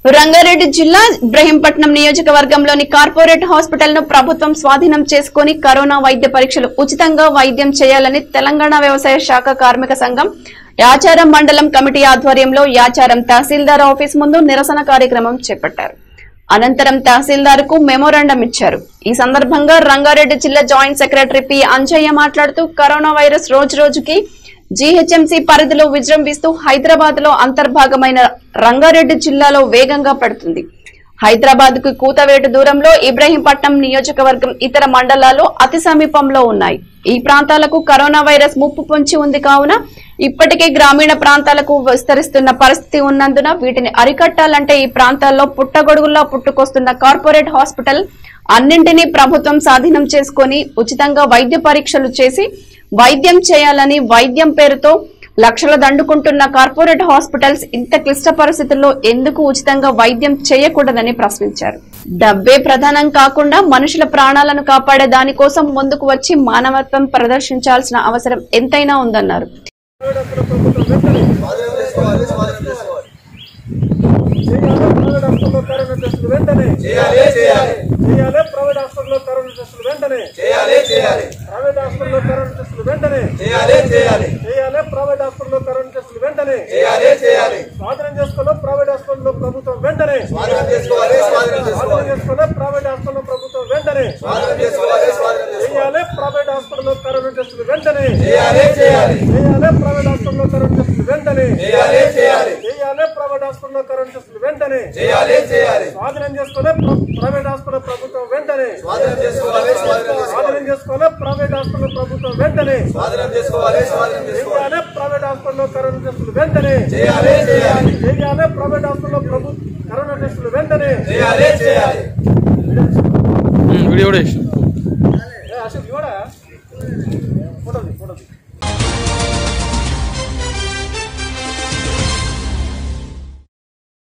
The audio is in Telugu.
రంగారెడ్డి జిల్లా ఇబ్రహీంపట్నం నియోజకవర్గంలోని కార్పొరేట్ హాస్పిటల్ ను ప్రభుత్వం స్వాధీనం చేసుకుని కరోనా వైద్య పరీక్షలు ఉచితంగా వైద్యం చేయాలని తెలంగాణ వ్యవసాయ శాఖ కార్మిక సంఘం యాచారం మండలం కమిటీ ఆధ్వర్యంలో యాచారం తహసీల్దార్ ఆఫీస్ ముందు నిరసన కార్యక్రమం చేపట్టారు అనంతరం తహసీల్దార్ కు మెమోరాండం ఇచ్చారు ఈ సందర్భంగా రంగారెడ్డి జిల్లా జాయింట్ సెక్రటరీ పి అంజయ్య మాట్లాడుతూ కరోనా వైరస్ రోజు రోజుకి జీహెచ్ఎంసీ పరిధిలో విజృంభిస్తూ హైదరాబాద్ లో అంతర్భాగమైన రంగారెడ్డి జిల్లాలో వేగంగా పడుతుంది హైదరాబాద్ కు కూతవేటు దూరంలో ఇబ్రహీంపట్నం నియోజకవర్గం ఇతర మండలాలు అతి సమీపంలో ఉన్నాయి ఈ ప్రాంతాలకు కరోనా వైరస్ ముప్పు పొంచి ఉంది కావున ఇప్పటికే గ్రామీణ ప్రాంతాలకు విస్తరిస్తున్న పరిస్థితి ఉన్నందున వీటిని అరికట్టాలంటే ఈ ప్రాంతాల్లో పుట్టగొడుగుల్లా పుట్టుకొస్తున్న కార్పొరేట్ హాస్పిటల్ అన్నింటినీ ప్రభుత్వం స్వాధీనం చేసుకొని ఉచితంగా వైద్య పరీక్షలు చేసి వైద్యం చేయాలని వైద్యం పేరుతో లక్షల దండుకుంటున్న కార్పొరేట్ హాస్పిటల్స్ ఇంత క్లిష్ట పరిస్థితుల్లో ఎందుకు ఉచితంగా వైద్యం చేయకూడదని ప్రశ్నించారు డబ్బే ప్రధానం కాకుండా మనుషుల ప్రాణాలను కాపాడే దానికోసం ముందుకు వచ్చి మానవత్వం ప్రదర్శించాల్సిన అవసరం ఎంతైనా ఉందన్నారు చేయాలి ప్రైవేట్ హాస్పిటల్లో కరోనా టెస్టులు వెంటనే చేయాలి చేయాలి ప్రైవేట్ హాస్పిటల్లో కరోనా టెస్టులు వెంటనే చేయాలి చేయాలి చేయాలి ప్రైవేట్ హాస్పిటల్లో కరోనా టెస్టులు వెంటనే చేయాలి చేయాలి స్వాధీనం చేసుకోవాలి ప్రైవేట్ హాస్పిటల్లో ప్రభుత్వం వెంటనే స్వాధీనం చేసుకోవాలి స్వాధీనం స్వాధీనం చేసుకోవాలి చేసుకోవాలి ప్రైవేట్ హాస్పిటల్లో ప్రభుత్వం వెంటనే స్వాధీనం చేసుకోవాలి స్వాధీనం చేసుకోవాలి చేయాలి ప్రైవేట్ హాస్పిటల్లో కరోనా టెస్టులు వెంటనే చేయాలి చేయాలి చేయాలి ప్రైవేట్ హాస్పిటల్లో కరోనా టెస్టులు వెంటనే చేయాలి చేయాలి చేయాలి ప్రైవేట్ హాస్పిటల్లో కరోనా టెస్టులు వెంటనే చేయాలి చేయాలి స్వాధీనం చేసుకోవాలి ప్ర- ప్రైవేట్ హాస్పిటల్ ప్రభుత్వం వెంటనే స్వాధీనం చేసుకోవాలి స్వాధీనం చేసుకోవాలి స్వాధీనం చేసుకోవాలి ప్రైవేట్ హాస్పిటల్ ప్రభుత్వం వెంటనే స్వాధీనం చేసుకోవాలి స్వాధీనం చేసుకోవాలి చేయాలి ప్రైవేట్ హాస్పిటల్లో కరోనా టెస్టులు వెంటనే చేయాలి చేయాలి చేయాలి ప్రైవేట్ హాస్పిటల్లో ప్రభు కరోనా టెస్టులు వెంటనే చేయాలి చేయాలి వీడియో కూడా వేసి ఏ, అసలు ఇవ్వడా